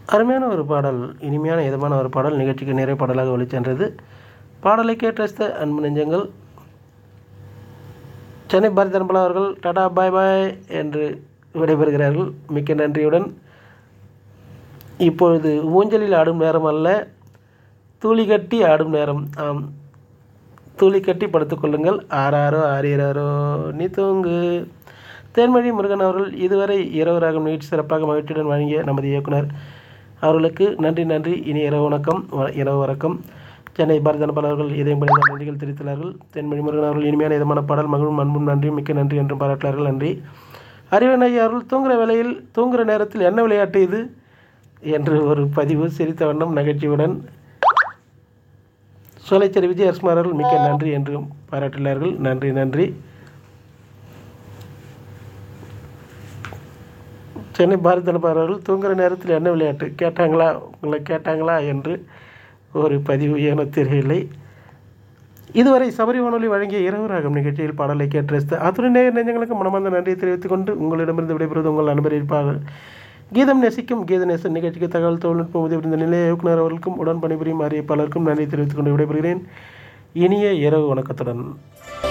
அருமையான ஒரு பாடல் இனிமையான இதமான ஒரு பாடல் நிகழ்ச்சிக்கு நிறைய பாடலாக ஒளிச்சென்றது பாடலை கேட்டு ரசித்த அன்பு நெஞ்சங்கள் சென்னை பாரதி தன்பலா அவர்கள் டாடா பாய் பாய் என்று விடைபெறுகிறார்கள் மிக்க நன்றியுடன் இப்பொழுது ஊஞ்சலில் ஆடும் நேரம் அல்ல தூளி கட்டி ஆடும் நேரம் ஆம் தூளி கட்டி படுத்துக்கொள்ளுங்கள் ஆறாரோ ஆறீராரோ நீ தூங்கு தேன்மொழி முருகன் அவர்கள் இதுவரை இரவு ராகம் நிகழ்ச்சி சிறப்பாக மகிழ்ச்சியுடன் வழங்கிய நமது இயக்குனர் அவர்களுக்கு நன்றி நன்றி இனி இரவு வணக்கம் வ- இரவு வணக்கம் சென்னை பாரதனபால் அவர்கள் இதயம் பணிந்த நன்றிகள் தெரிவித்துள்ளார்கள் தென்மொழி முருகன் அவர்கள் இனிமையான இதமான பாடல் மகிழும் அன்பும் நன்றி மிக்க நன்றி என்றும் பாராட்டினார்கள் நன்றி அறிவன் ஐயா அவர்கள் தூங்குகிற வேளையில் தூங்குகிற நேரத்தில் என்ன விளையாட்டு இது என்று ஒரு பதிவு சிரித்த வண்ணம் நகைச்சுவுடன் சோலைச்சேரி விஜயகுமார் அவர்கள் மிக்க நன்றி என்றும் பாராட்டினார்கள் நன்றி நன்றி சென்னை பாரத் தனபார் அவர்கள் தூங்குகிற நேரத்தில் என்ன விளையாட்டு கேட்டாங்களா உங்களை கேட்டாங்களா என்று ஒரு பதிவு ஏனோ தெரியவில்லை இதுவரை சபரி வானொலி வழங்கிய இரவு ராகம் நிகழ்ச்சியில் பாடலை கேட்டு ரசித்த அத்துடன் நேயர் நெஞ்சங்களுக்கு மனமார்ந்த நன்றியை தெரிவித்துக் கொண்டு உங்களிடமிருந்து விடைபெறுவது உங்கள் நண்பர் இருப்பார்கள் கீதம் நேசிக்கும் கீதநேசன் நிகழ்ச்சிக்கு தகவல் தொழில்நுட்பம் உதவிருந்த நிலைய இயக்குனர் அவர்களுக்கும் உடன் பணிபுரியும் அறிவிப்பாளருக்கும் நன்றி தெரிவித்துக் கொண்டு விடைபெறுகிறேன் இனிய இரவு வணக்கத்துடன்